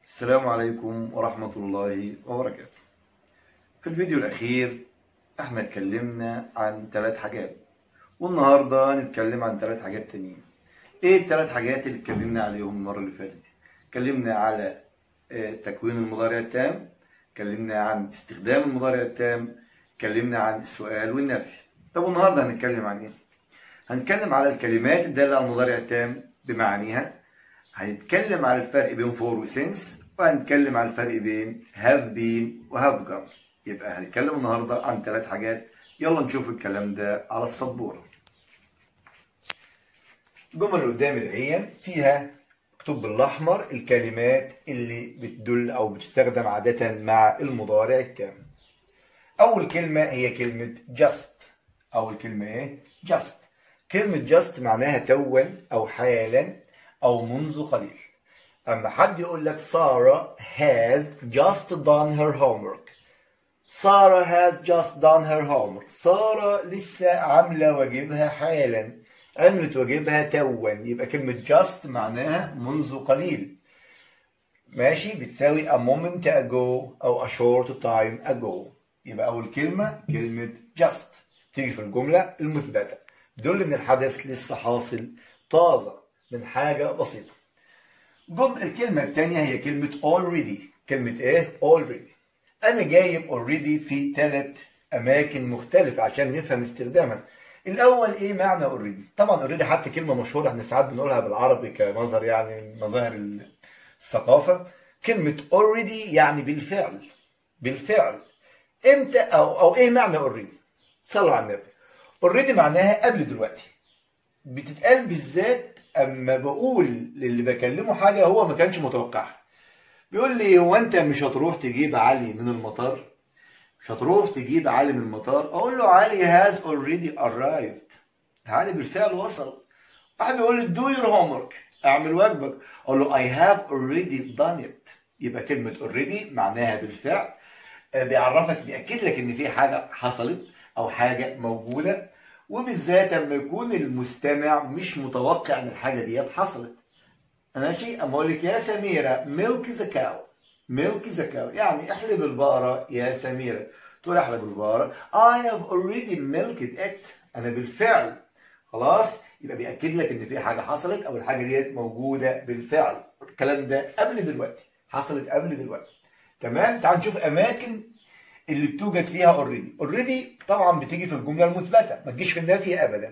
السلام عليكم ورحمة الله وبركاته في الفيديو الأخير احنا اتكلمنا عن ثلاث حاجات والنهاردة هنتكلم عن ثلاث حاجات تانيين ايه الثلاث حاجات اللي اتكلمنا عليهم المرة اللي فاتت اتكلمنا على آه، تكوين المضارع التام اتكلمنا عن استخدام المضارع التام اتكلمنا عن السؤال والنفي طب والنهاردة هنتكلم عن ايه هنتكلم على الكلمات الدالة على المضارع التام بمعانيها هنتكلم على الفرق بين فور وسنس وهنتكلم على الفرق بين هاف بين وهاف جون يبقى هنتكلم النهارده عن ثلاث حاجات يلا نشوف الكلام ده على السبوره الجمل اللي قدامي دهيا فيها مكتوب بالاحمر الكلمات اللي بتدل او بتستخدم عاده مع المضارع التام اول كلمه هي كلمه just اول كلمه ايه just كلمه just معناها توا او حالا او منذ قليل اما حد يقول لك ساره has just done her homework ساره has just done her homework ساره لسه عامله واجبها حالا عملت واجبها توا يبقى كلمه just معناها منذ قليل ماشي بتساوي a moment ago او a short time ago يبقى اول كلمه كلمه just تيجي في الجمله المثبته تدل ان الحدث لسه حاصل طازه من حاجه بسيطه جم الكلمة الثانية هي كلمة already كلمة ايه؟ already أنا جايب already في ثلاث أماكن مختلفة عشان نفهم استخدامها الأول إيه معنى already؟ طبعا already حتى كلمة مشهورة احنا ساعات بنقولها بالعربي كمظهر يعني من مظاهر الثقافة كلمة already يعني بالفعل بالفعل امتى أو أو إيه معنى already؟ صلوا على النبي already معناها قبل دلوقتي بتتقال بالذات اما بقول للي بكلمه حاجه هو ما كانش متوقعها بيقول لي هو انت مش هتروح تجيب علي من المطار مش هتروح تجيب علي من المطار اقول له علي has already arrived علي بالفعل وصل واحد بيقول لي do your homework اعمل واجبك اقول له I have already done it يبقى كلمه already معناها بالفعل آه، بيعرفك بيأكد لك ان في حاجه حصلت او حاجه موجوده وبالذات لما يكون المستمع مش متوقع ان الحاجه ديت حصلت ماشي اما اقول لك يا سميره ميلك ذا كاو ميلك ذا كاو يعني احلب البقره يا سميره تقول احلب البقره I have already milked it انا بالفعل خلاص يبقى بيأكد لك ان في حاجه حصلت او الحاجه ديت موجوده بالفعل الكلام ده قبل دلوقتي حصلت قبل دلوقتي تمام تعال نشوف اماكن اللي بتوجد فيها اوريدي اوريدي طبعا بتيجي في الجمله المثبته ما تجيش في النافيه ابدا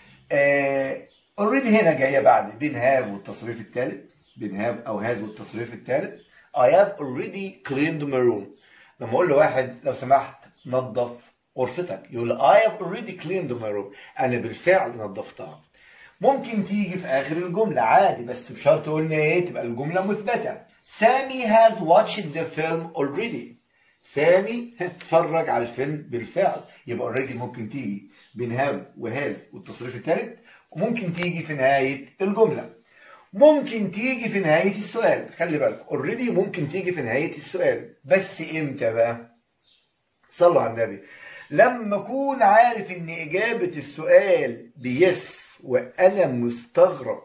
اوريدي هنا جايه بعد بين هاف والتصريف الثالث بين هاف او هاز والتصريف الثالث I have already cleaned my room لما اقول لواحد لو سمحت نظف غرفتك يقول لي I have already cleaned my room انا بالفعل نظفتها ممكن تيجي في اخر الجمله عادي بس بشرط قلنا ايه تبقى الجمله مثبته سامي has watched the film already سامي اتفرج على الفيلم بالفعل يبقى اوريدي ممكن تيجي بين هاف وهاز والتصريف الثالث وممكن تيجي في نهايه الجمله ممكن تيجي في نهايه السؤال خلي بالك اوريدي ممكن تيجي في نهايه السؤال بس امتى بقى صلوا على النبي لما اكون عارف ان اجابه السؤال بيس وانا مستغرب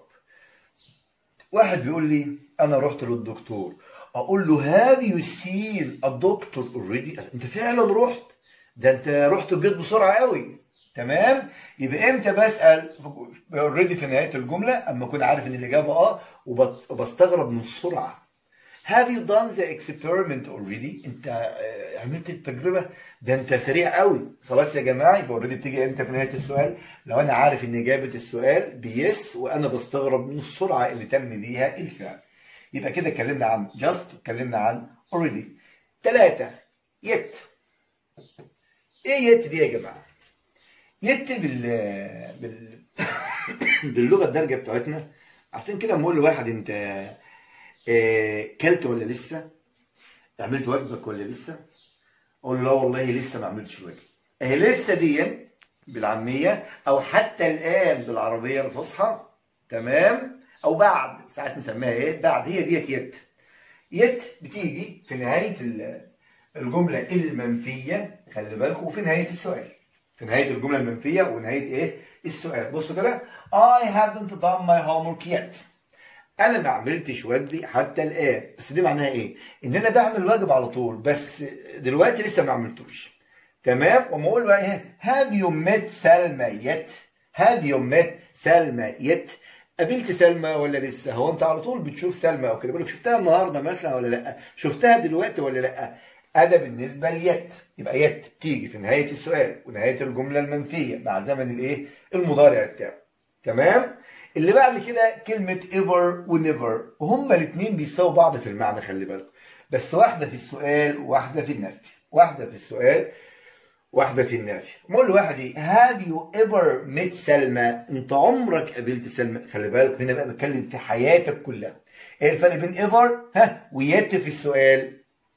واحد بيقول لي انا رحت للدكتور اقول له هاف يو سين الدكتور اوريدي انت فعلا رحت ده انت رحت وجيت بسرعه قوي تمام يبقى امتى بسال اوريدي في نهايه الجمله اما اكون عارف ان الاجابه اه وبت- وبستغرب من السرعه Have you done the experiment already؟ انت آه، عملت التجربه ده انت سريع قوي خلاص يا جماعه يبقى اوريدي بتيجي امتى في نهايه السؤال لو انا عارف ان اجابه السؤال بيس وانا بستغرب من السرعه اللي تم بيها الفعل يبقى كده اتكلمنا عن just اتكلمنا عن already ثلاثة yet ايه yet دي يا جماعة yet بال بال باللغة الدارجة بتاعتنا عارفين كده لما اقول لواحد انت آه، كلت ولا لسه عملت واجبك ولا لسه اقول له لا والله لسه ما عملتش الواجب اهي لسه دي بالعامية او حتى الان بالعربية الفصحى تمام او بعد ساعات نسميها ايه بعد هي ديت يت يت بتيجي في نهايه ال- الجمله المنفيه خلي بالكم وفي نهايه السؤال في نهايه الجمله المنفيه ونهايه ايه السؤال بصوا كده I haven't done my homework yet انا ما عملتش واجبي حتى الان بس دي معناها ايه ان انا بعمل واجب على طول بس دلوقتي لسه ما عملتوش تمام وما اقول بقى ايه have you met سلمى yet have you met سلمى yet قابلت سلمى ولا لسه هو انت على طول بتشوف سلمى او كده بقول لك شفتها النهارده مثلا ولا لا شفتها دلوقتي ولا لا أدا بالنسبة ليت يبقى يت تيجي في نهاية السؤال ونهاية الجملة المنفية مع زمن الايه المضارع التام تمام اللي بعد كده كلمة ever و never وهما الاثنين بيساووا بعض في المعنى خلي بالكم بس واحدة في السؤال وواحدة في النفي واحدة في السؤال واحدة في النافي بقول لواحد ايه have you ever met سلمى انت عمرك قابلت سلمى خلي بالك هنا بقى بتكلم في حياتك كلها ايه الفرق بين ever ها ويت في السؤال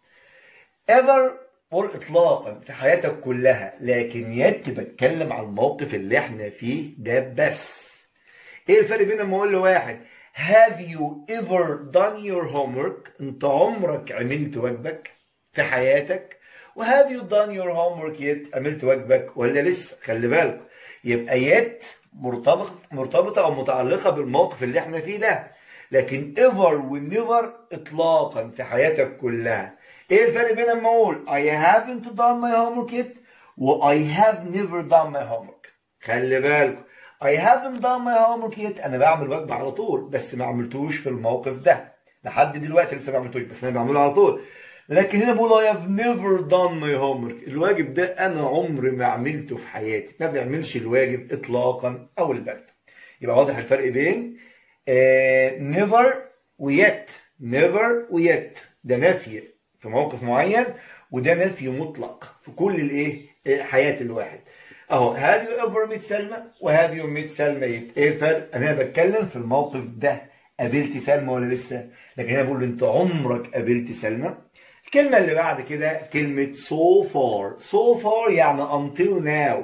ever قول اطلاقا في حياتك كلها لكن يت بتكلم على الموقف اللي احنا فيه ده بس ايه الفرق بين لما اقول لواحد have you ever done your homework انت عمرك عملت واجبك في حياتك وهاف يو دان يور هوم يت عملت واجبك ولا لسه خلي بالكم يبقى يت مرتبط مرتبطه او متعلقه بالموقف اللي احنا فيه ده لكن ايفر ونيفر اطلاقا في حياتك كلها ايه الفرق بين لما اقول I haven't done my homework yet و I have never done my homework خلي بالكم I haven't done my homework yet انا بعمل واجب على طول بس ما عملتوش في الموقف ده لحد دلوقتي لسه ما عملتوش بس انا بعمله على طول لكن هنا بقول I have never done my homework الواجب ده أنا عمري ما عملته في حياتي ما بيعملش الواجب إطلاقا أو البت يبقى واضح الفرق بين آه never ويت never ويت ده نفي في موقف معين وده نفي مطلق في كل الايه حياة الواحد اهو have you ever met سلمى وهاف يو met سلمى يت ايه الفرق انا بتكلم في الموقف ده قابلت سلمى ولا لسه لكن انا بقول انت عمرك قابلت سلمى الكلمة اللي بعد كده كلمة so far so far يعني until now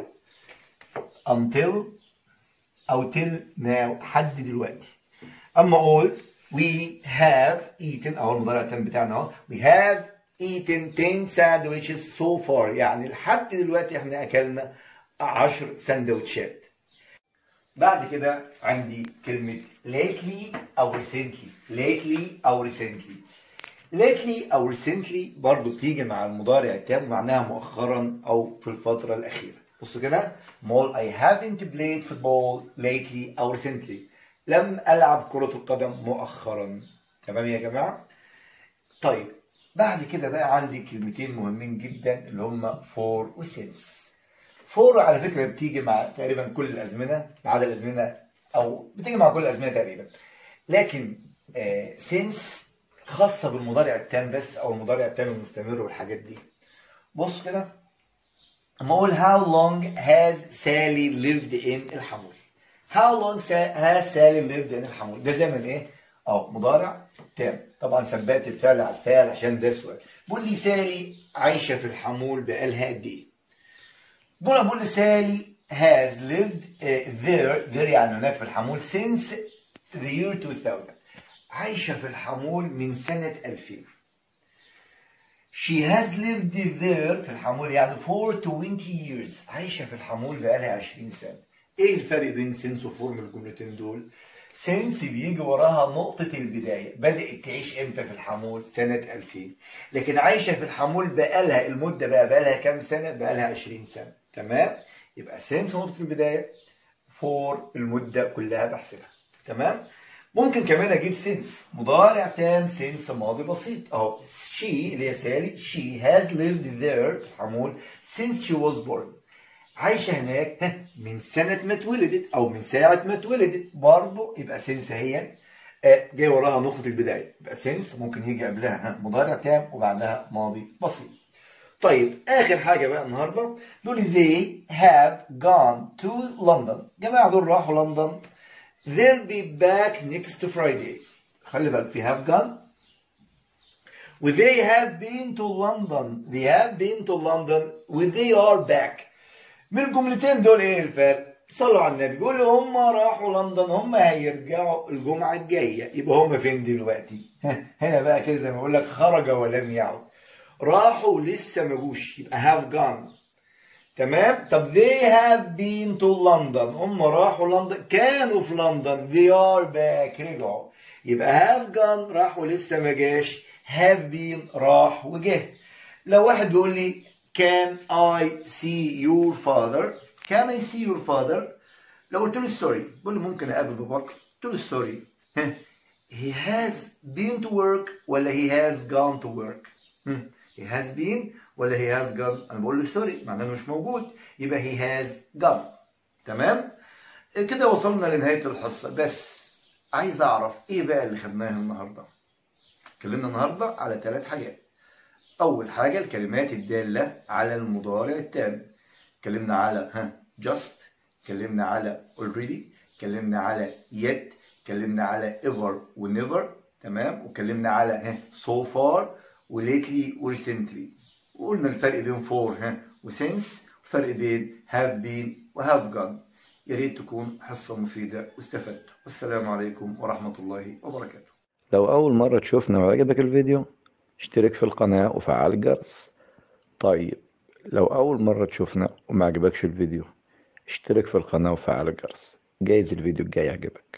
until أو till now حد دلوقتي أما أقول we have eaten أو المضارع التام بتاعنا أهو we have eaten 10 sandwiches so far يعني لحد دلوقتي احنا أكلنا 10 سندوتشات بعد كده عندي كلمة lately أو recently lately أو recently lately أو recently برضو بتيجي مع المضارع التام معناها مؤخرا أو في الفترة الأخيرة بصوا كده مول I haven't played football lately أو recently لم ألعب كرة القدم مؤخرا تمام يا جماعة طيب بعد كده بقى عندي كلمتين مهمين جدا اللي هم for و since for على فكرة بتيجي مع تقريبا كل الأزمنة ما عدا الأزمنة أو بتيجي مع كل الأزمنة تقريبا لكن آه since خاصة بالمضارع التام بس أو المضارع التام المستمر والحاجات دي بص كده أما أقول how long has Sally lived in الحمول how long has Sally lived in الحمول ده زمن إيه؟ أو مضارع تام طبعا ثبت الفعل على الفعل عشان ده سؤال بقول لي سالي عايشة في الحمول بقالها قد إيه؟ بقول بقول لي سالي has lived uh, there there يعني هناك في الحمول since the year 2000 عايشة في الحمول من سنة 2000 She has lived there في الحمول يعني for 20 years عايشة في الحمول بقالها 20 سنة ايه الفرق بين since و for من الجملتين دول؟ since بيجي وراها نقطة البداية بدأت تعيش امتى في الحمول؟ سنة 2000 لكن عايشة في الحمول بقالها المدة بقى بقالها كام سنة؟ بقالها 20 سنة تمام؟ يبقى since نقطة البداية for المدة كلها بحسبها تمام؟ ممكن كمان اجيب سينس مضارع تام سينس ماضي بسيط اهو she اللي هي سالي she has lived there في الحمول since she was born عايشه هناك من سنه ما اتولدت او من ساعه ما اتولدت برضه يبقى سينس هي جاي وراها نقطه البدايه يبقى سينس ممكن يجي قبلها مضارع تام وبعدها ماضي بسيط طيب اخر حاجه بقى النهارده دول they have gone to London جماعه دول راحوا لندن They'll be back next Friday. خلي بالك في have gone و they have been to London. They have been to London و they are back. من الجملتين دول ايه الفرق؟ صلوا على النبي بيقول هم راحوا لندن هم هيرجعوا الجمعة الجاية يبقى هم فين دلوقتي؟ هنا بقى كده زي ما بقول لك خرج ولم يعد. راحوا لسه ما جوش يبقى have gone. تمام طب they have been to London هم راحوا لندن كانوا في لندن they are back رجعوا يبقى have gone راح ولسه ما جاش have been راح وجه لو واحد بيقول لي can I see your father can I see your father لو قلت له سوري بقول له ممكن اقابل باباك قلت له سوري he has been to work ولا he has gone to work هم. he has been ولا he has gone انا بقول له سوري معناه انه مش موجود يبقى he has gone تمام كده وصلنا لنهايه الحصه بس عايز اعرف ايه بقى اللي خدناه النهارده اتكلمنا النهارده على ثلاث حاجات اول حاجه الكلمات الداله على المضارع التام اتكلمنا على ها just اتكلمنا على already اتكلمنا على yet اتكلمنا على ever و never تمام واتكلمنا على ها so far و lately و recently وقلنا الفرق بين for ها و since والفرق بين have been و have gone يا ريت تكون حصة مفيدة واستفدت والسلام عليكم ورحمة الله وبركاته لو أول مرة تشوفنا وعجبك الفيديو اشترك في القناة وفعل الجرس طيب لو أول مرة تشوفنا وما عجبكش الفيديو اشترك في القناة وفعل الجرس جايز الفيديو الجاي يعجبك